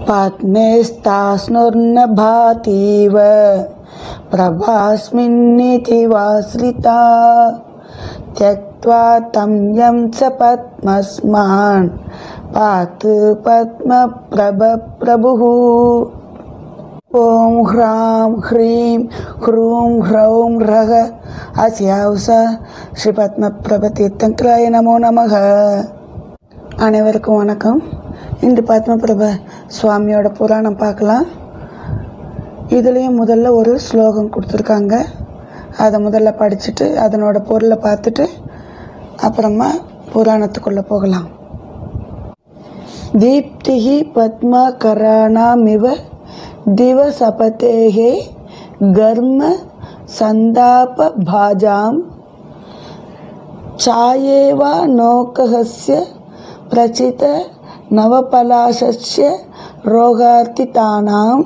पत्नेस्तास्नुर्न भातीव प्रभास्मिन्निति वाश्रिता त्यक्त्वा तं यं च पद्मस्मान् पातु पद्मप्रभप्रभुः ॐ ह्रां ह्रीं ह्रूं ह्रौं ह्रः अस्यावस ஸ்ரீ பத்மபிரப தீர்த்தங்கராய நமோ நமக அனைவருக்கும் வணக்கம் இன்று பத்மபிரப சுவாமியோட புராணம் பார்க்கலாம் இதுலேயும் முதல்ல ஒரு ஸ்லோகம் கொடுத்துருக்காங்க அதை முதல்ல படிச்சுட்டு அதனோட பொருளை பார்த்துட்டு அப்புறமா புராணத்துக்குள்ளே போகலாம் தீப்திஹி பத்மகராணாமிவ திவசபதேகே கர்ம சந்தாபபாஜாம் छायेवा नौकहस्य प्रचित नवपलाशस्य रोगार्तितानां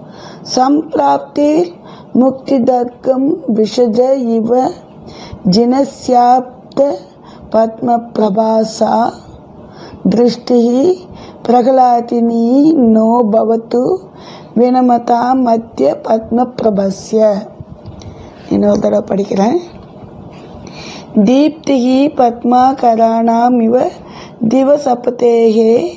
सम्प्राप्तिर्मुक्तिदर्गं विषज इव जिनस्याप्त पद्मप्रभासा दृष्टिः प्रह्लादिनी नो भवतु विनमतां मध्य पद्मप्रभस्य இன்னொரு தடவை படிக்கிறேன் दीप्तिः पद्माकराणामिव दिवसपतेः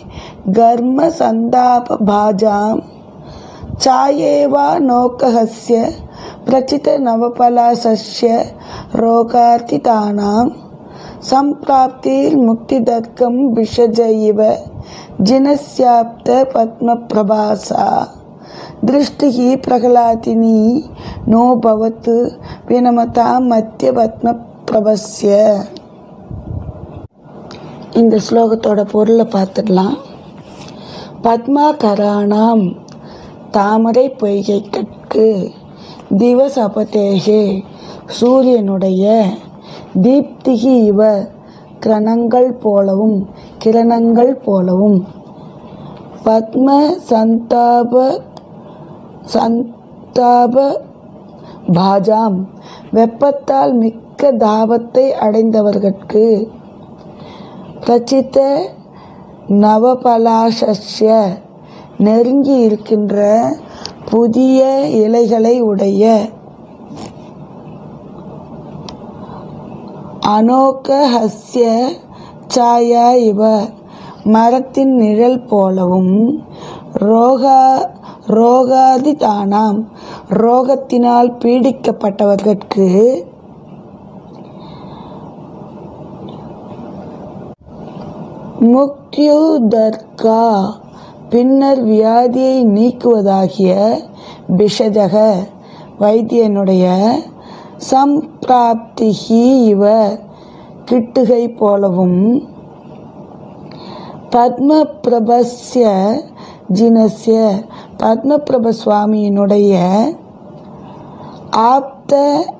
घर्मसन्तापभाजां छायेवा नौकहस्य प्रचितनवपलाशस्य रोगार्तितानां सम्प्राप्तिर्मुक्तिदर्गं विषज इव जिनस्याप्त पद्मप्रभासा दृष्टिः प्रह्लादिनी नो भवतु विनमतां मध्यपद्म பிரபஸ்ய இந்த ஸ்லோகத்தோட பொருளை பார்த்துடலாம் பத்மாகராணாம் தாமரை பொய்கை கற்கு திவசபதேகே சூரியனுடைய தீப்திகி இவ கிரணங்கள் போலவும் கிரணங்கள் போலவும் பத்ம சந்தாப சந்தாப பாஜாம் வெப்பத்தால் மிக்க தாபத்தை அடைந்தவர்கட்கு பிரச்சித்த நவபலாசஸ்ய நெருங்கி இருக்கின்ற புதிய இலைகளை உடைய அனோகஹஸ்ய சாயா இவ மரத்தின் நிழல் போலவும் ரோகா ரோகாதிதானாம் ரோகத்தினால் பீடிக்கப்பட்டவர்கட்கு முக்தியுதர்கா பின்னர் வியாதியை நீக்குவதாகிய பிஷஜக வைத்தியனுடைய சம்பிராப்திகி இவ கிட்டுகை போலவும் பத்மபிரபஸ்ய ஜினஸ்ய பத்மபிரப சுவாமியினுடைய ஆப்த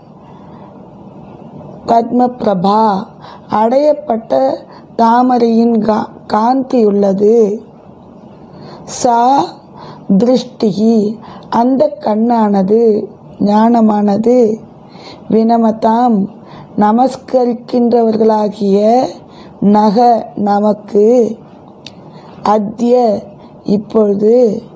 பத்மபிரபா அடையப்பட்ட தாமரையின் கா காந்தியுள்ளது சா திருஷ்டிகி அந்த கண்ணானது ஞானமானது வினமதாம் நமஸ்கரிக்கின்றவர்களாகிய நக நமக்கு அத்திய இப்பொழுது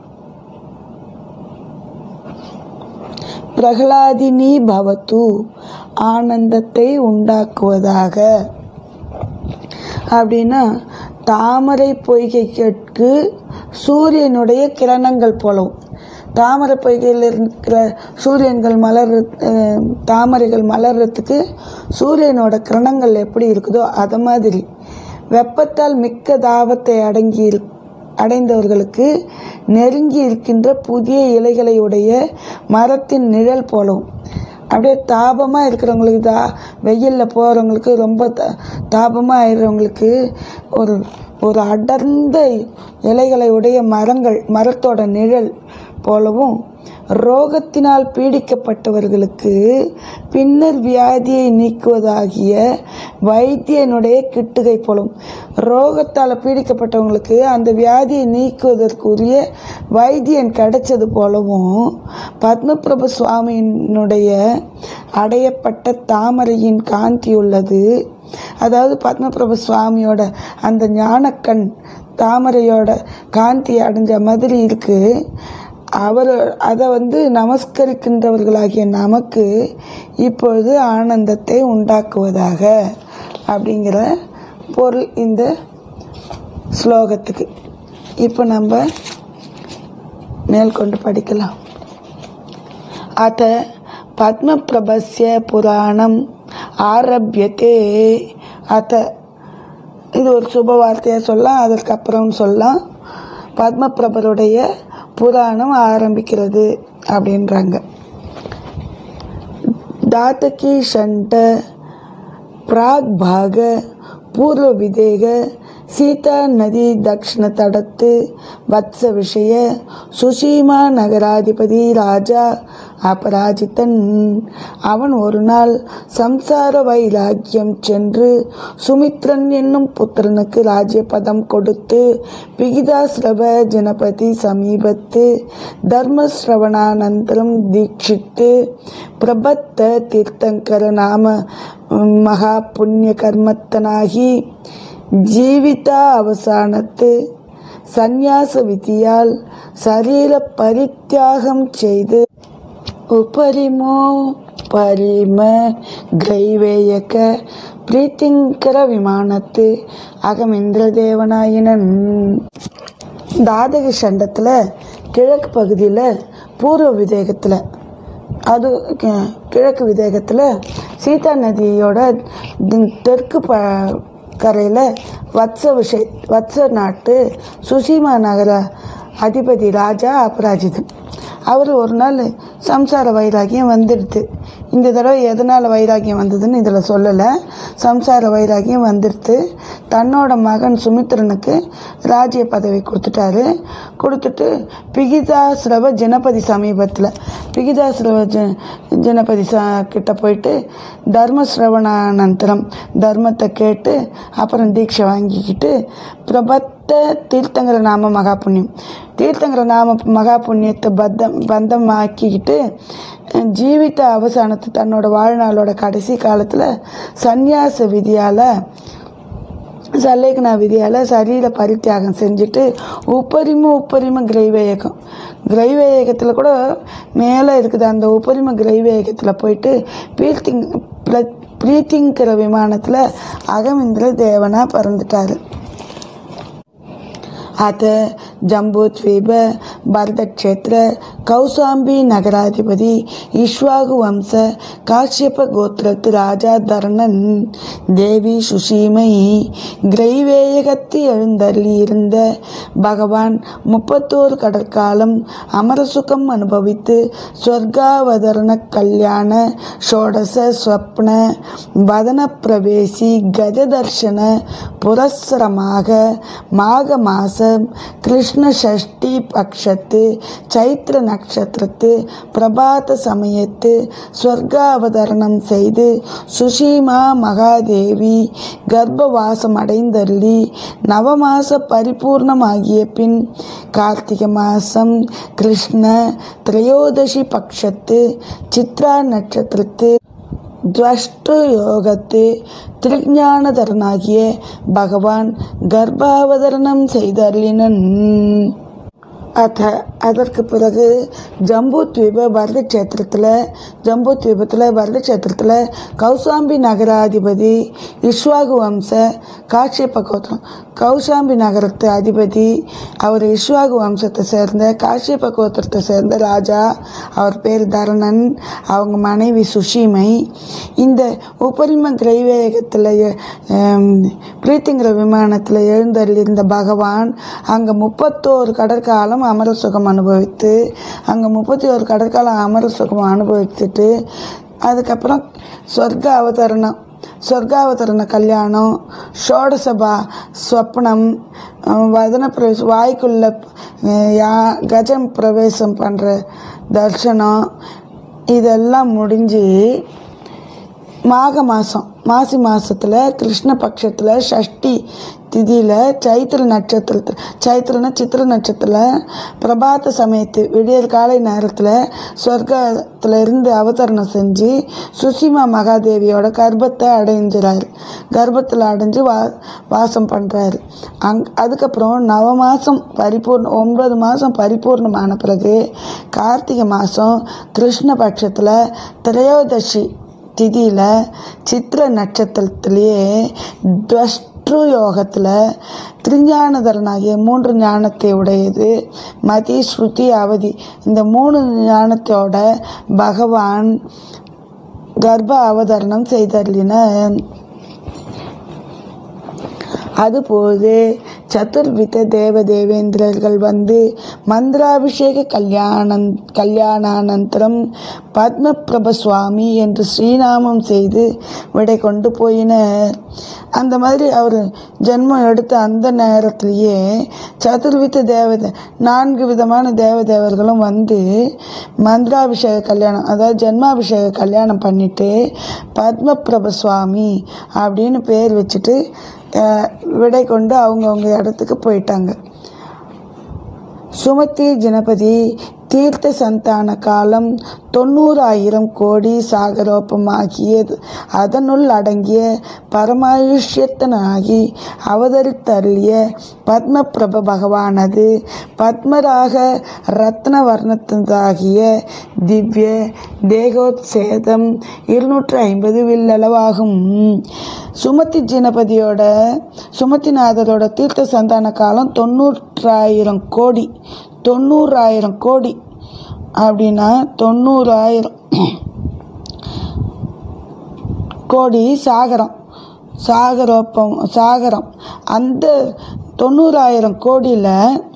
பிரகலாதினி பவத்து ஆனந்தத்தை உண்டாக்குவதாக அப்படின்னா தாமரை பொய்கைக்கு சூரியனுடைய கிரணங்கள் போலவும் தாமரை பொய்கையில் இருக்கிற சூரியன்கள் மலர் தாமரைகள் மலர்றதுக்கு சூரியனோட கிரணங்கள் எப்படி இருக்குதோ அது மாதிரி வெப்பத்தால் மிக்க தாபத்தை அடங்கி அடைந்தவர்களுக்கு நெருங்கி இருக்கின்ற புதிய இலைகளை உடைய மரத்தின் நிழல் போலவும் அப்படியே தாபமாக இருக்கிறவங்களுக்கு தா வெயிலில் போகிறவங்களுக்கு ரொம்ப த தாபமாக ஆயிடுறவங்களுக்கு ஒரு ஒரு அடர்ந்த இலைகளை உடைய மரங்கள் மரத்தோட நிழல் போலவும் ரோகத்தினால் பீடிக்கப்பட்டவர்களுக்கு பின்னர் வியாதியை நீக்குவதாகிய வைத்தியனுடைய கிட்டுகை போலும் ரோகத்தால் பீடிக்கப்பட்டவங்களுக்கு அந்த வியாதியை நீக்குவதற்குரிய வைத்தியன் கிடைச்சது போலவும் பத்மபிரபு சுவாமியினுடைய அடையப்பட்ட தாமரையின் காந்தி உள்ளது அதாவது பத்மபிரபு சுவாமியோட அந்த ஞானக்கண் தாமரையோட காந்தி அடைஞ்ச மாதிரி இருக்கு அவர் அதை வந்து நமஸ்கரிக்கின்றவர்களாகிய நமக்கு இப்பொழுது ஆனந்தத்தை உண்டாக்குவதாக அப்படிங்கிற பொருள் இந்த ஸ்லோகத்துக்கு இப்போ நம்ம மேற்கொண்டு படிக்கலாம் अथ பத்மபிரபஸ்ய புராணம் ஆரம்பியதே அத இது ஒரு சுப வார்த்தையாக சொல்லலாம் அதற்கப்புறம் சொல்லலாம் பத்மபிரபருடைய புராணம் ஆரம்பிக்கிறது அப்படின்றாங்க दातकी षण्ट प्राग्भाग पूर्वविदेह सीता नदी दक्षिणतटत् वत्सविषय சுஷீமா நகராதிபதி ராஜா அபராஜிதன் அவன் ஒரு நாள் சம்சார வைராக்கியம் சென்று சுமித்ரன் என்னும் புத்திரனுக்கு ராஜ்யபதம் கொடுத்து பிகிதாஸ்ரவ ஜனபதி சமீபத்து தர்மஸ்ரவணானந்தரம் தீட்சித்து பிரபத்த தீர்த்தங்கர நாம மகா புண்ணிய கர்மத்தனாகி ஜீவித அவசானத்து சந்நியாச விதியால் சரீர பரித்தியாகம் செய்து உபரிமோ பரிம கிரைவேயக பிரீத்திங்கர விமானத்து அகமிந்திரதேவனாயினன் தாதக சண்டத்தில் கிழக்கு பகுதியில் பூர்வ விதேகத்தில் அது கி- கிழக்கு விதேகத்தில் சீதா நதியோட தி- தெற்கு ப கரையில் வத்ச விஷய் வத்ச நாட்டு சுசீமா நகர அதிபதி ராஜா அபராஜிதன் அவர் ஒரு நாள் சம்சார வைராகியம் வந்துடுது இந்த தடவை எதனால் வைராகியம் வந்ததுன்னு இதில் சொல்லலை சம்சார வைராகியம் வந்துடுது தன்னோட மகன் சுமித்திரனுக்கு ராஜ்ய பதவி கொடுத்துட்டாரு கொடுத்துட்டு பிகிதாஸ்ரவ ஜனபதி சமீபத்தில் பிகிதாஸ்ரவ ஜ ஜனபதி ச கிட்ட போயிட்டு தர்மஸ்ரவணானந்தரம் தர்மத்தை கேட்டு அப்புறம் தீட்சை வாங்கிக்கிட்டு பிரபத்த தீர்த்தங்கர நாம மகா புண்ணியம் தீர்த்தங்கர நாம மகா புண்ணியத்தை பத்தம் பந்தமாக்கிக்கிட்டு ஜீவித அவசானத்து தன்னோட வாழ்நாளோட கடைசி காலத்தில் சந்நியாச விதியால் சல்லேகனா விதியால் சரீர பரித்தியாகம் செஞ்சுட்டு உப்பரிம உப்பரிம கிரைவேயகம் கிரைவேயகத்தில் கூட மேலே இருக்குது அந்த உப்பரிம கிரைவேயகத்தில் போயிட்டு பீர்த்திங் பிர- பிரீத்திங்கிற விமானத்தில் அகமிந்திர தேவனா பறந்துட்டாரு अथ जम्बूद्वीप भरतक्षेत्र कौसाम्बी नगराधिपति इक्ष्वाकु वंश काश्यप गोत्रத்து ராஜா தரணன் தேவி சுஷீமை கிரைவேயகத்தி எழுந்தருளி இருந்த பகவான் முப்பத்தோரு கடற்காலம் அமரசுகம் அனுபவித்து ஸ்வர்காவதரண கல்யாண ஷோடச ஸ்வப்ன வதன பிரவேசி கஜதர்ஷன புரஸ்சரமாக மாக மாசம் கிருஷ்ண ஷஷ்டி பக்ஷத்து சைத்திர நட்சத்திரத்து பிரபாத சமயத்து ஸ்வர்காவதரணம் செய்து சுஷீமா மகாதேவி கர்ப்பவாசம் அடைந்தருளி நவமாச பரிபூர்ணமாகிய பின் கார்த்திகை மாசம் கிருஷ்ண திரையோதசி பக்ஷத்து சித்ரா நட்சத்திரத்து துவஷ்டு யோகத்து திருஞானதரனாகிய பகவான் கர்ப்பாவதரணம் செய்தருளினன் அத அதற்கு பிறகு ஜம்பு தீப பரத கஷேத்திரத்தில் ஜம்பு தீபத்தில் பரத கஷேத்திரத்தில் கௌசாம்பி நகராதிபதி இஷ்வாகு வம்ச காஷ்யப கோத்திரம் கௌசாம்பி நகரத்து அதிபதி அவர் இஷ்வாகு வம்சத்தை சேர்ந்த காஷ்யப கோத்திரத்தை சேர்ந்த ராஜா அவர் பேர் தரணன் அவங்க மனைவி சுஷீமை இந்த உபரிம கிரைவேகத்தில் பிரீத்திங்கிற விமானத்தில் எழுந்தருளிருந்த பகவான் அங்கே முப்பத்தோரு கடற்காலம் அமர சுகம் அனுபவித்து அங்கே முப்பத்தி ஒரு கடற்காலம் அமர சுகம் அனுபவிச்சுட்டு அதுக்கப்புறம் சொர்க்க அவதரணம் சொர்க்காவதரண கல்யாணம் ஷோடசபா ஸ்வப்னம் அஹ் வதன பிரவேசம் வாய்க்குள்ள அஹ் யா கஜம் பிரவேசம் பண்ணுற தர்சனம் இதெல்லாம் முடிஞ்சு மாக மாதம் மாசி மாதத்தில் கிருஷ்ண பட்சத்தில் ஷஷ்டி திதியில் சைத்திர நட்சத்திரத்தில் சைத்திரனா சித்திர நட்சத்திரத்தில் பிரபாத சமயத்து விடியற் காலை நேரத்தில் சொர்க்கத்தில் இருந்து அவதரணம் செஞ்சு சுசிமா மகாதேவியோட கர்ப்பத்தை அடைஞ்சிறாரு கர்ப்பத்தில் அடைஞ்சு வா வாசம் பண்ணுறாரு அங் அதுக்கப்புறம் நவ மாதம் பரிபூர்ண ஒன்பது மாதம் பரிபூர்ணமான பிறகு கார்த்திகை மாதம் கிருஷ்ணபட்சத்தில் திரையோதசி திதியில் சித்திர நட்சத்திரத்திலேயே துவஷ்டு யோகத்தில் திருஞானதரனாகிய மூன்று ஞானத்தை உடையது மதி ஸ்ருதி அவதி இந்த மூணு ஞானத்தோட பகவான் கர்ப்ப அவதரணம் செய்தருளினார் அதுபோது சதுர்வித தேவ தேவேந்திரர்கள் வந்து மந்திராபிஷேக கல்யாணம் கல்யாணானந்தரம் பத்மபிரப சுவாமி என்று ஸ்ரீநாமம் செய்து விடை கொண்டு போயினர் அந்த மாதிரி அவர் ஜென்மம் எடுத்த அந்த நேரத்திலேயே சதுர்வித தேவதை நான்கு விதமான தேவதேவர்களும் வந்து மந்திராபிஷேக கல்யாணம் அதாவது ஜென்மாபிஷேக கல்யாணம் பண்ணிட்டு பத்மபிரப சுவாமி அப்படின்னு பேர் வச்சுட்டு அஹ், விடை கொண்டு அவங்கவுங்க இடத்துக்கு போயிட்டாங்க சுமதி ஜனபதி தீர்த்த சந்தான காலம் தொண்ணூறாயிரம் கோடி சாகரோப்பமாகியது அதனுள் அடங்கிய பரமாயுஷ்யத்தனாகி அவதரித்தருளிய பத்மபிரப பகவானது பத்மராக ரத்ன வர்ணத்ததாகிய திவ்ய தேகோத்சேதம் இருநூற்று ஐம்பது வில்லளவாகும் சுமதி ஜனபதியோட சுமதிநாதரோட தீர்த்த சந்தான காலம் தொண்ணூறாயிரம் கோடி தொண்ணூறாயிரம் கோடி அப்படின்னா தொண்ணூறாயிரம் கோடி சாகரம் சாகரோப்பம் சாகரம் அந்த தொண்ணூறாயிரம் கோடியில்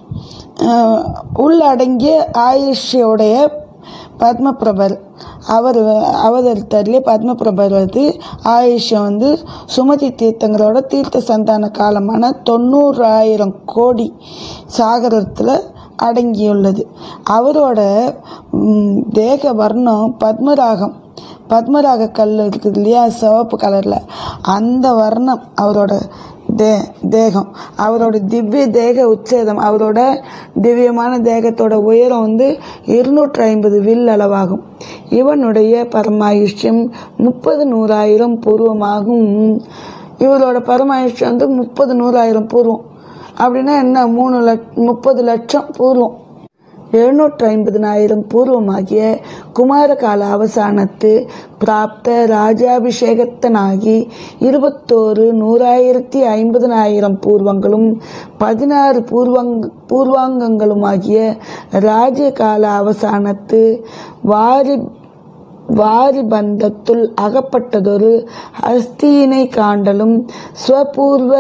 உள்ளடங்கிய ஆயுஷ்யோடைய பத்மபிரபர் அவர் அவதரித்தார்லேயே பத்மபிரபர் வந்து ஆயுஷ்யம் வந்து சுமதி தீர்த்தங்களோட தீர்த்த சந்தான காலமான தொண்ணூறாயிரம் கோடி சாகரத்தில் அடங்கியுள்ளது அவரோட ம், தேக வர்ணம் பத்மராகம் பத்மராக கல் இருக்குது இல்லையா சிவப்பு கலரில் அந்த வர்ணம் அவரோட தே தேகம் அவரோட திவ்ய தேக உச்சேதம் அவரோட திவ்யமான தேகத்தோட உயரம் வந்து இருநூற்றி ஐம்பது வில் அளவாகும் இவனுடைய பரமாயுஷ்யம் முப்பது நூறாயிரம் பூர்வமாகும் இவரோட பரமாயுஷ்யம் வந்து முப்பது நூறாயிரம் பூர்வம் அப்படின்னா என்ன மூணு லட்ச முப்பது லட்சம் பூர்வம் எழுநூற்றி ஐம்பதினாயிரம் பூர்வமாகிய குமாரகால அவசானத்து பிராப்த ராஜாபிஷேகத்தனாகி இருபத்தோரு நூறாயிரத்தி ஐம்பதினாயிரம் பூர்வங்களும் பதினாறு பூர்வங் பூர்வாங்கங்களுமாகிய ராஜ்யகால அவசானத்து வாரி வாரிபந்தத்துள் அகப்பட்டதொரு அஸ்தியினை காண்டலும் ஸ்வபூர்வ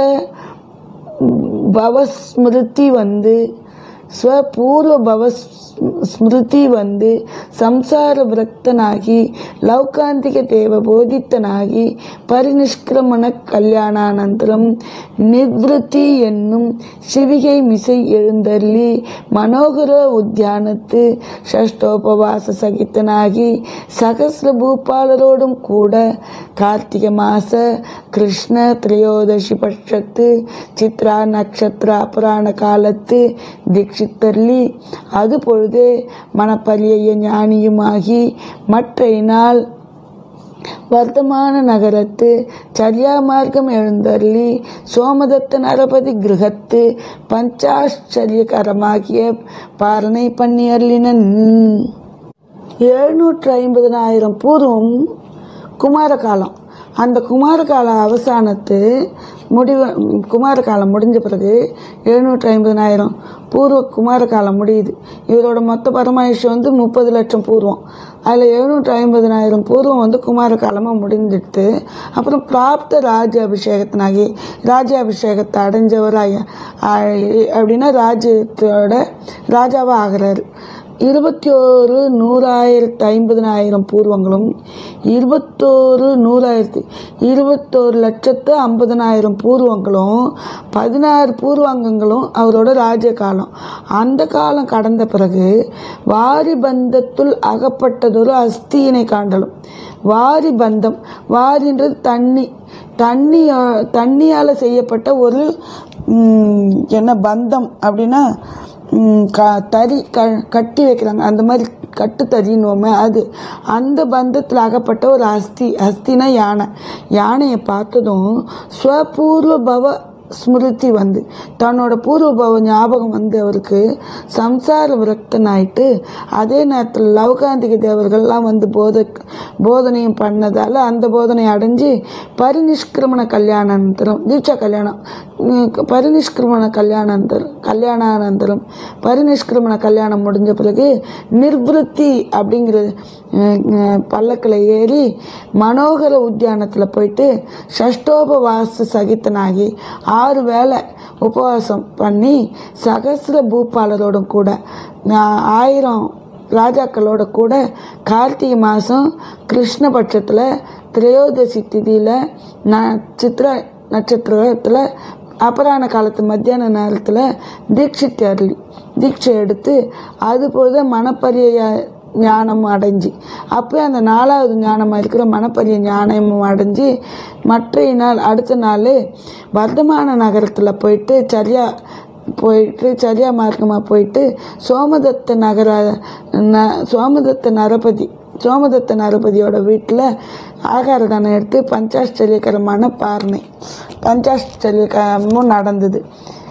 பவஸ்மிருதி வந்து ஸ்வபூர்வ பவ ஸ்மிருதி வந்து சம்சார விரக்தனாகி லௌகாந்திக தேவ போதித்தனாகி பரிநிஷ்கிரமண கல்யாணானந்தரம் நிவ்ருத்தி என்னும் சிவிகை மிசை எழுந்தள்ளி மனோகர உத்தியானத்து ஷஷ்டோபவாச சகித்தனாகி சகசிர பூபாலரோடும் கூட கார்த்திகை மாச கிருஷ்ண திரையோதசி பட்சத்து சித்ரா நட்சத்திர அபராண காலத்து தீட்சித்தர்லி அது பொழுதே மணப்பலிய ஞானியுமாகி மற்றை நாள் வர்த்தமான நகரத்து சரியா மார்க்கம் எழுந்தருளி சோமதத்த நரபதி கிரகத்து பஞ்சாச்சரியகரமாகிய பாரணை பண்ணி அருளினன் எழுநூற்று ஐம்பதனாயிரம் பூர்வம் குமார காலம் அந்த குமார கால அவசானத்து முடிவு குமார காலம் முடிஞ்ச பிறகு எழுநூற்றி ஐம்பதனாயிரம் பூர்வ குமார காலம் முடியுது இவரோட மொத்த பரமாயுஷம் வந்து முப்பது லட்சம் பூர்வம் அதில் எழுநூற்றி ஐம்பதனாயிரம் பூர்வம் வந்து குமார காலமாக முடிஞ்சிடுத்து அப்புறம் பிராப்த ராஜ அபிஷேகத்தினாகி ராஜாபிஷேகத்தை அடைஞ்சவராக அப்படின்னா ராஜ்யத்தோட ராஜாவாக ஆகிறாரு இருபத்தி ஓரு நூறாயிரத்து ஐம்பதனாயிரம் பூர்வங்களும் இருபத்தோரு நூறாயிரத்து இருபத்தோரு லட்சத்து ஐம்பதனாயிரம் பூர்வங்களும் பதினாறு பூர்வாங்கங்களும் அவரோட ராஜ்ய காலம் அந்த காலம் கடந்த பிறகு வாரிபந்தத்துள் அகப்பட்டதொரு அஸ்தியினை காண்டலும் வாரிபந்தம் வாரின்றது தண்ணி தண்ணி தண்ணியால் செய்யப்பட்ட ஒரு ம், என்ன பந்தம் அப்படின்னா ம், க தறி க கட்டி வைக்கிறாங்க அந்த மாதிரி கட்டு தறின்னுவோமே அது அந்த பந்தத்தில் அகப்பட்ட ஒரு அஸ்தி அஸ்தினா யானை யானையை பார்த்ததும் ஸ்வபூர்வ பவ ஸ்மிருதி வந்து தன்னோட பூர்வபவ ஞாபகம் வந்து அவருக்கு சம்சார விரக்தனாயிட்டு அதே நேரத்தில் லவகாந்திக தேவர்கள்லாம் வந்து போத போதனையும் பண்ணதால் அந்த போதனை அடைஞ்சு பரிநிஷ்கிரமண கல்யாணானந்தரம் தீட்சா கல்யாணம் உம், பரிநிஷ்கிரமண கல்யாணானந்தரம் கல்யாணானந்தரம் பரிநிஷ்கிரமண கல்யாணம் முடிஞ்ச பிறகு நிர்வൃத்தி அப்படிங்கிற பல்லக்கில் ஏறி மனோகர உத்தியானத்தில் போயிட்டு ஷஷ்டோபவாச சகித்தனாகி ஆறு வேளை உபவாசம் பண்ணி சகசிர பூபாலரோட கூட நான் ஆயிரம் ராஜாக்களோட கூட கார்த்திகை மாதம் கிருஷ்ணபட்சத்தில் திரையோதசி திதியில் ந சித்திர நட்சத்திரத்தில் அபராண காலத்து மத்தியான நேரத்தில் தீட்சித்து அருளி தீட்சை எடுத்து அது பொழுது மனப்பரிய ஞானம் அடைஞ்சு அப்போ அந்த நாலாவது ஞானமாக இருக்கிற மனப்பரிய ஞானமும் அடைஞ்சு மற்றைய நாள் அடுத்த நாள் வர்த்தமான நகரத்தில் போயிட்டு சரியா போயிட்டு சரியா மார்க்கமாக போயிட்டு சோமதத்த நகர ந சோமதத்த நரபதி சோமதத்த நரபதியோட வீட்டில் ஆகார தானம் எடுத்து பஞ்சாஷ்டரியகரமான பாரணை பஞ்சாஷ்டரியகரமும் நடந்தது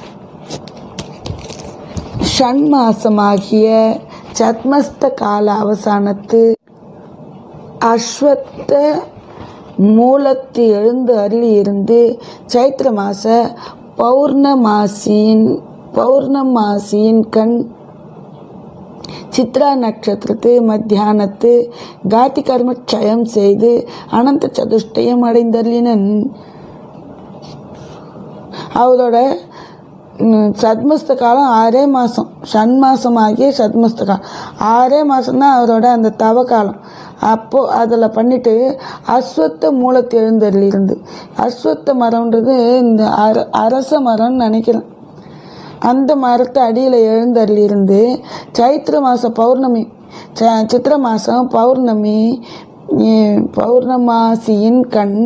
ஷண்மாசமாகிய சத்மஸ்த கால அவசானத்து அஸ்வத்த மூலத்து எழுந்து அருளி இருந்து சைத்திர மாச பௌர்ணமாசியின் பௌர்ணமாசியின் கண் சித்ரா நட்சத்திரத்து மத்தியானத்து காதி கர்ம க்ஷயம் செய்து அனந்த சதுஷ்டயம் அடைந்தருளினன் அவரோட ம், சத்மஸ்த காலம் ஆறே மாதம் ஷண் மாதம் ஆகிய சத்மஸ்த காலம் ஆறே மாதம்தான் அவரோட அந்த தவ காலம் அப்போது அதில் பண்ணிட்டு அஸ்வத்த மூலத்தை எழுந்தருளி இருந்து அஸ்வத்த மரம்ன்றது இந்த அர அரச மரம்னு நினைக்கிறேன் அந்த மரத்து அடியில் எழுந்தருளி இருந்து சைத்திர மாத பௌர்ணமி ச சித்திர மாதம் பௌர்ணமி இ- பௌர்ணமாசியின் கண்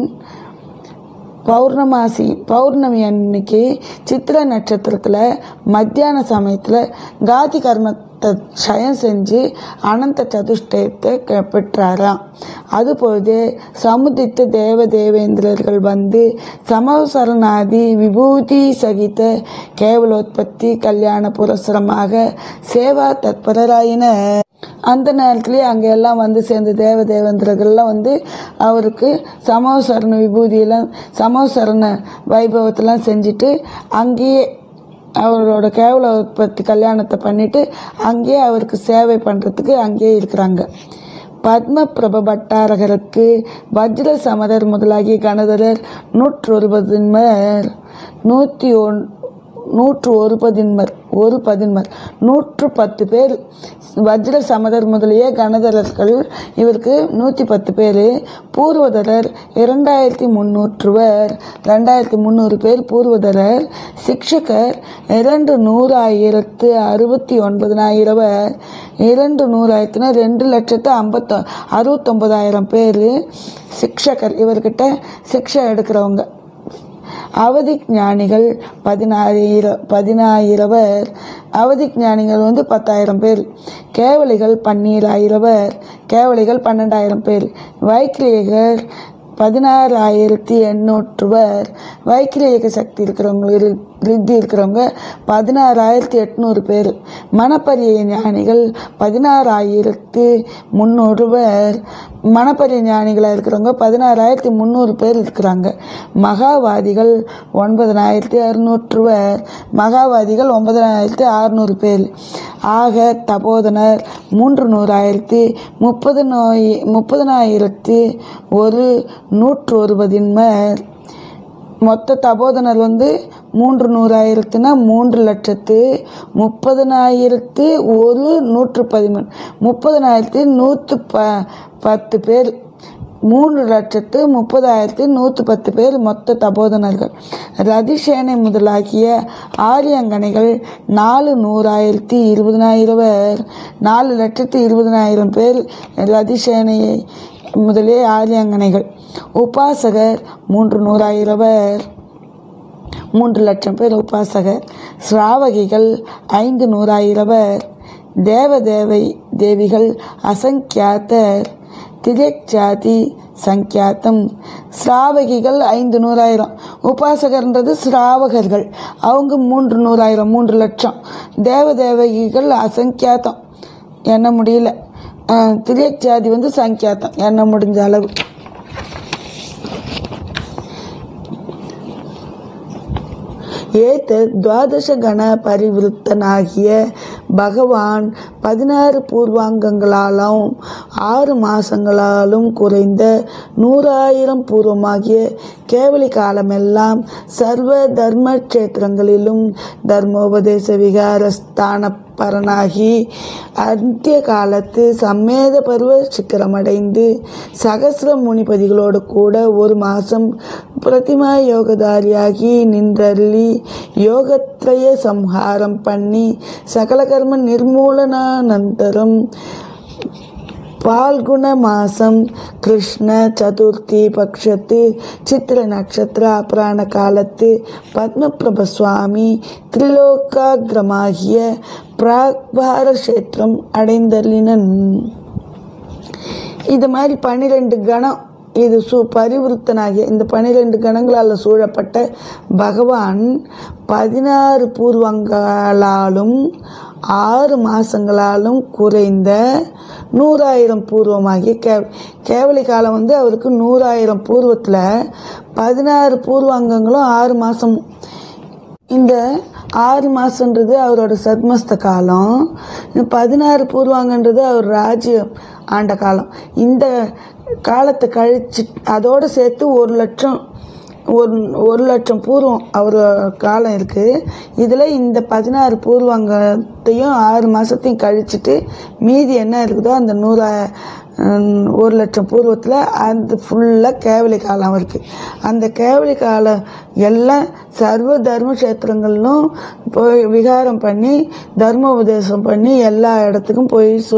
பௌர்ணமாசி பௌர்ணமி அன்னைக்கு சித்திர நட்சத்திரத்தில் மத்தியான சமயத்தில் காதி கர்மத்தை க்ஷயம் செஞ்சு அனந்த சதுஷ்டயத்தை க- பெற்றாராம் அதுபோது சமுதித்த தேவ தேவேந்திரர்கள் வந்து சமவசரணாதி விபூதி சகித கேவலோத்பத்தி கல்யாண புரஸ்சரமாக சேவா தத்பரராயினர் அந்த நேரத்துலேயே அங்கே எல்லாம் வந்து சேர்ந்த தேவ தேவேந்திரர்கள்லாம் வந்து அவருக்கு சமோசரண விபூதியெல்லாம் சமோசரண வைபவத்தெல்லாம் செஞ்சுட்டு அங்கேயே அவரோட கேவல உற்பத்தி கல்யாணத்தை பண்ணிட்டு அங்கேயே அவருக்கு சேவை பண்ணுறதுக்கு அங்கேயே இருக்கிறாங்க பத்ம பிரப பட்டாரகருக்கு வஜ்ர சமரர் முதலாகிய கணதரர் நூற்றொருபதின்மர் நூற்றி ஒன் நூற்று ஒரு பதின்மர் ஒரு பதின்மர் நூற்று பத்து பேர் வஜ்ர சமதர் முதலிய கணதரர்கள் இவருக்கு நூற்றி பத்து பேர் பூர்வதரர் இரண்டாயிரத்தி முந்நூற்றுவர் ரெண்டாயிரத்தி முந்நூறு பேர் பூர்வதரர் சிக்ஷகர் இரண்டு நூறாயிரத்து அறுபத்தி ஒன்பதனாயிரவர் இரண்டு நூறாயிரத்துனா ரெண்டு லட்சத்து ஐம்பத்தொ அறுபத்தொம்பதாயிரம் பேர் சிக்ஷகர் இவர்கிட்ட சிக்ஷை எடுக்கிறவங்க அவதி ஞானிகள் பதினாயிர பதினாயிரவர் அவதி ஞானிகள் வந்து பத்தாயிரம் பேர் கேவலிகள் பன்னீராயிரவர் கேவலிகள் பன்னெண்டாயிரம் பேர் வைக்கிலியர்கள் பதினாறாயிரத்தி எண்ணூற்றுவர் வைக்கிலியக சக்தி இருக்கிறவங்க இரு- ரித்தி இருக்கிறவங்க பதினாறாயிரத்தி எட்நூறு பேர் மணப்பரிய ஞானிகள் பதினாறாயிரத்து முந்நூறுவர் மணப்பரிய ஞானிகளாக இருக்கிறவங்க பதினாறாயிரத்தி முந்நூறு பேர் இருக்கிறாங்க மகாவாதிகள் ஒன்பதனாயிரத்தி அறுநூற்றுவர் மகாவாதிகள் ஒன்பதனாயிரத்தி அறுநூறு பேர் ஆக தபோதனர் மூன்று நூறாயிரத்தி முப்பது நோய் முப்பதனாயிரத்தி ஒரு நூற்று ஒருபதின்மர் மொத்த தபோதனர் வந்து மூன்று நூறாயிரத்துனா மூன்று லட்சத்து முப்பதனாயிரத்து ஒரு நூற்று பதிமூணு முப்பதனாயிரத்தி நூற்று ப பத்து பேர் மூன்று லட்சத்து முப்பதாயிரத்தி நூற்றி பத்து பேர் மொத்த தபோதனர்கள் ரதிசேனை முதலாகிய ஆரியங்கனைகள் நாலு நூறாயிரத்தி இருபதனாயிரவர் நாலு லட்சத்து இருபதனாயிரம் பேர் ரதிசேனையை முதலிய ஆரியங்கனைகள் உபாசகர் மூன்று நூறாயிரவர் மூன்று லட்சம் பேர் உபாசகர் ஸ்ராவகிகள் ஐந்து நூறாயிரவர் தேவதேவை தேவிகள் அசங்கியாத்தர் திரியக் ஜாதி சங்கியாத்தம் ஸ்ராவகிகள் ஐந்து நூறாயிரம் உபாசகர்ன்றது ஸ்ராவகர்கள் அவங்க மூன்று நூறாயிரம் மூன்று லட்சம் தேவதேவகிகள் அசங்கியாத்தம் எண்ண முடியல அஹ், திரியக் ஜாதி வந்து சங்கியாத்தம் எண்ண முடிஞ்ச அளவு ஏத்த துவாதச கண பரிவிருத்தனாகிய பகவான் பதினாறு பூர்வாங்கங்களாலும் ஆறு மாசங்களாலும் குறைந்த நூறாயிரம் பூர்வமாகிய கேவலி காலமெல்லாம் சர்வ தர்ம கஷேத்திரங்களிலும் தர்மோபதேச விகார ஸ்தான பரனாகி அந்திய காலத்து சம்மேத பருவ சிக்கரமடைந்து சகசிர முனிபதிகளோடு கூட ஒரு மாசம் பிரதிமா யோகதாரியாகி நின்றள்ளி யோகத்ரய சம்ஹாரம் பண்ணி சகல கர்ம நிர்மூலனானந்தரம் பால்குண மாசம் கிருஷ்ண சதுர்த்தி பக்ஷத்து சித்திர நட்சத்திர அபராண காலத்து பத்மபிரப சுவாமி திரிலோகாகிரமாகிய பிராக்பார கஷேத்திரம் அடைந்தள்ளினன் இது மாதிரி பன்னிரெண்டு கணம் இது சு பரிவிருத்தனாகிய இந்த பன்னிரெண்டு கணங்களால் சூழப்பட்ட பகவான் பதினாறு பூர்வங்களாலும் ஆறு மாசங்களாலும் குறைந்த நூறாயிரம் பூர்வமாகிய கே கேவலி காலம் வந்து அவருக்கு நூறாயிரம் பூர்வத்தில் பதினாறு பூர்வாங்கங்களும் ஆறு மாதம் இந்த ஆறு மாதன்றது அவரோட சத்மஸ்த காலம் இந்த பதினாறு பூர்வாங்கன்றது அவர் ராஜ்யம் ஆண்ட காலம் இந்த காலத்தை கழிச்சு அதோடு சேர்த்து ஒரு லட்சம் ஒரு ஒரு லட்சம் பூர்வம் அவர் காலம் இருக்குது இதில் இந்த பதினாறு பூர்வங்கத்தையும் ஆறு மாதத்தையும் கழிச்சிட்டு மீதி என்ன இருக்குதோ அந்த நூறா ஹம், ஒரு லட்சம் பூர்வத்தில் அந்த ஃபுல்லாக கேவலி காலம் இருக்குது அந்த கேவலி காலம் எல்லாம் சர்வ தர்ம கஷேத்திரங்களிலும் போய் விகாரம் பண்ணி தர்ம உபதேசம் பண்ணி எல்லா இடத்துக்கும் போய் சு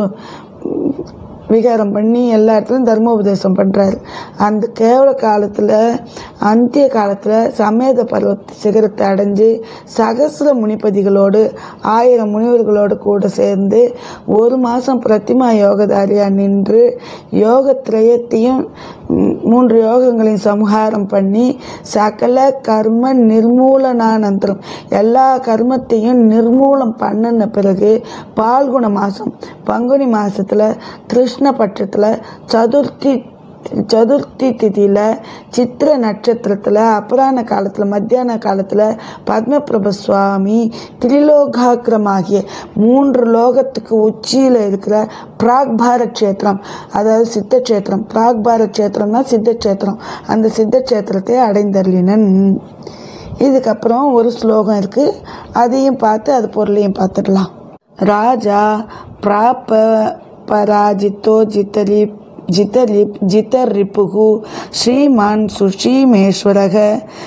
விகாரம் பண்ணி எல்லா இடத்துலையும் தர்மோபதேசம் பண்ணுறாரு அந்த கேவல காலத்தில் அந்திய காலத்தில் சமேத பருவ சிகரத்தை அடைஞ்சு சகசிர முனிபதிகளோடு ஆயிரம் முனிவர்களோடு கூட சேர்ந்து ஒரு மாதம் பிரதிமா யோகதாரியாக நின்று யோகத்திரயத்தையும் ம், மூன்று யோகங்களையும் சம்ஹாரம் பண்ணி சகல கர்ம நிர்மூலனானந்தரம் எல்லா கர்மத்தையும் நிர்மூலம் பண்ணின பிறகு பால்குண மாதம் பங்குனி மாதத்தில் கிருஷ்ணபட்சத்தில் சதுர்த்தி சதுர்த்தி திதியில் சித்திர நட்சத்திரத்தில் அபராண காலத்தில் மத்தியான காலத்தில் பத்மபிரப சுவாமி திரிலோகாக்கிரமாகிய மூன்று லோகத்துக்கு உச்சியில் இருக்கிற பிராக்பார க்ஷேத்திரம் அதாவது சித்த க்ஷேத்திரம் பிராக்பார க்ஷேத்திரம்னா சித்த க்ஷேத்திரம் அந்த சித்த க்ஷேத்திரத்தை அடைந்தருளினன் இதுக்கப்புறம் ஒரு ஸ்லோகம் இருக்குது அதையும் பார்த்து அது பொருளையும் பார்த்துடலாம் ராஜா பிராப பராஜித்தோ ஜித்தரி जितरि जितरिपुः श्रीमान् सुषीमेश्वरः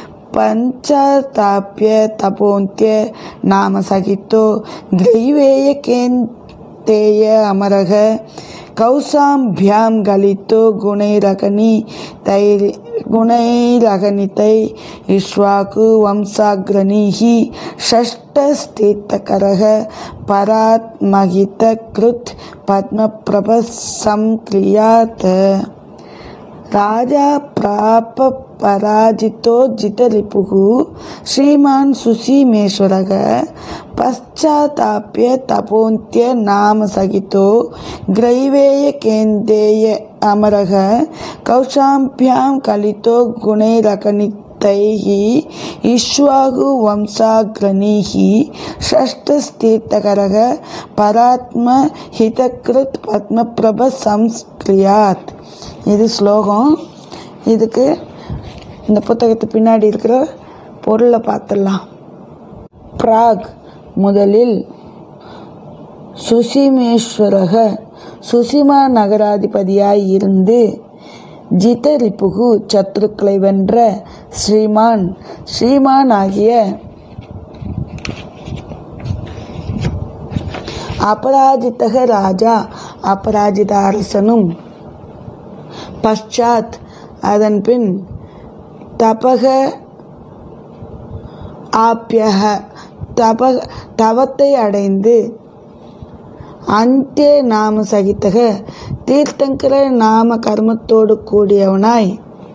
पञ्चताप्य तपोन्त्य नाम सहितो ग्रैवेयकेन्तेय अमरः कौसाम्भ्यां गलितो गुणैरगनि तैर् गुणैरगणितै इक्ष्वाकु वंशाग्रणीः षष्ठस्थितकरः परात्महितकृत् पद्मप्रभः संक्रियात् राजा प्राप पराजितो जितरिपुः श्रीमान् सुसीमेश्वरः पश्चाताप्य तपोन्त्य नाम सहितो ग्रैवेयकेन्देय अमरः कौशाम्भ्यां कलितो गुणैरकणितैः इक्ष्वाकु वंशाग्रणीः षष्ठस्तीर्थकरः परात्महितकृत् पद्मप्रभ संस्क्रियात् இது ஸ்லோகம் இதுக்கு இந்த புத்தகத்து பின்னாடி இருக்கிற பொருளை பார்த்துடலாம் பிராக் முதலில் சுசிமேஸ்வரக சுசிமா நகராதிபதியாய் இருந்து ஜிதரிப்புகு சத்துருக்களை வென்ற ஸ்ரீமான் ஸ்ரீமான் ஆகிய அபராஜித்தக ராஜா அபராஜித அரசனும் பశ్చాத் அதன் பின் தபக ஆப்பியக தப தவத்தை அடைந்து அந்தே நாம சகித்தக தீர்த்தங்கர நாம கர்மத்தோடு கூடியவனாய்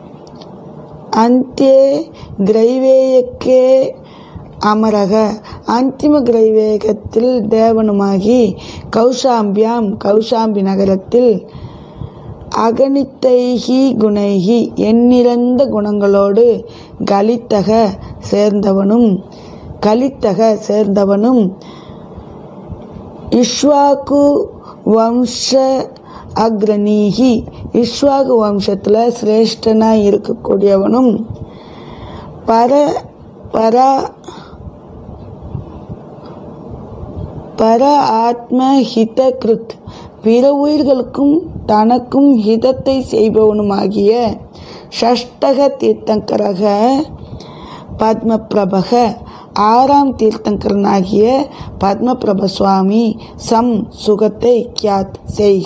அந்தே கிரைவேயக்கே அமரக அந்திம கிரைவேகத்தில் தேவனுமாகி கௌஷாம்பியாம் கௌஷாம்பி நகரத்தில் அகணித்தைகி குணைகி எண்ணிறந்த குணங்களோடு கலித்தக சேர்ந்தவனும் கலித்தக சேர்ந்தவனும் இஷ்வாக்கு வம்ச அக்ரணீகி இஷ்வாகு வம்சத்தில் சிரேஷ்டனாக இருக்கக்கூடியவனும் பர பரா பர ஆத்ம ஹித கிருத் பிற உயிர்களுக்கும் தனக்கும் ஹிதத்தை செய்பவனுமாகிய ஷஷ்டக தீர்த்தங்கரக பத்மபிரபக ஆறாம் தீர்த்தங்கரனாகிய பத்மபிரப சுவாமி சம் சுகத்தை கியாத் செய்க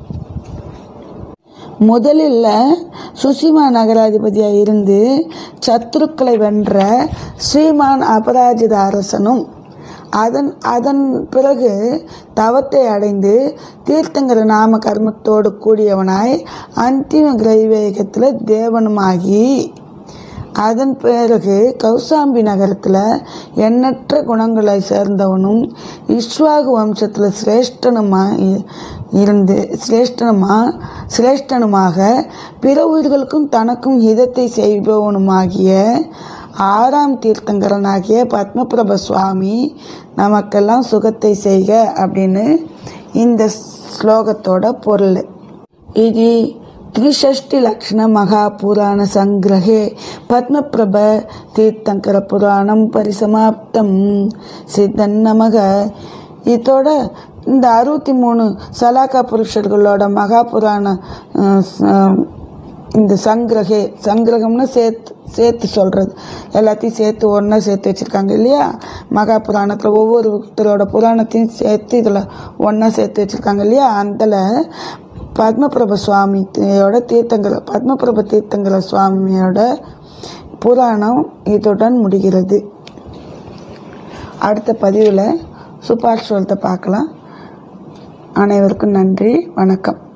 முதலில் சுசிமா நகராதிபதியாக இருந்து சத்துருக்களை வென்ற ஸ்ரீமான் அபராஜித அரசனும் அதன் அதன் பிறகு தவத்தை அடைந்து தீர்த்தங்கர நாம கர்மத்தோடு கூடியவனாய் அந்திம கிரைவேகத்தில் தேவனுமாகி அதன் பிறகு கௌசாம்பி நகரத்தில் எண்ணற்ற குணங்களை சேர்ந்தவனும் இஸ்வாகு வம்சத்தில் சிரேஷ்டனுமா இ- இருந்து சிரேஷ்டனுமா சிரேஷ்டனுமாக பிற உயிர்களுக்கும் தனக்கும் ஹிதத்தை செய்பவனுமாகிய ஆறாம் தீர்த்தங்கரனாகிய பத்மபிரப சுவாமி நமக்கெல்லாம் சுகத்தை செய்க அப்படின்னு இந்த ஸ்லோகத்தோட பொருள் இது त्रिषष्टि लक्षण महापुराण संग्रहे पद्मप्रभ तीर्थंकर पुराणம் பரிசமாப்தம் சித்தன் நமக இதோட இந்த அறுபத்தி மூணு சலாக்கா புருஷர்களோட மகாபுராண அஹ், ச- இந்த சங்கிரகே சங்கிரகம்னு சேர்த்து சேர்த்து சொல்கிறது எல்லாத்தையும் சேர்த்து ஒன்றா சேர்த்து வச்சுருக்காங்க இல்லையா மகா புராணத்தில் ஒவ்வொருத்தரோட புராணத்தையும் சேர்த்து இதில் ஒன்றா சேர்த்து வச்சுருக்காங்க இல்லையா அதில் பத்மபிரப சுவாமியோட தீர்த்தங்கர பத்மபிரப தீர்த்தங்கர சுவாமியோட புராணம் இதுடன் முடிகிறது அடுத்த பதிவில் சுபாஷ் சொல்றதை பார்க்கலாம் அனைவருக்கும் நன்றி வணக்கம்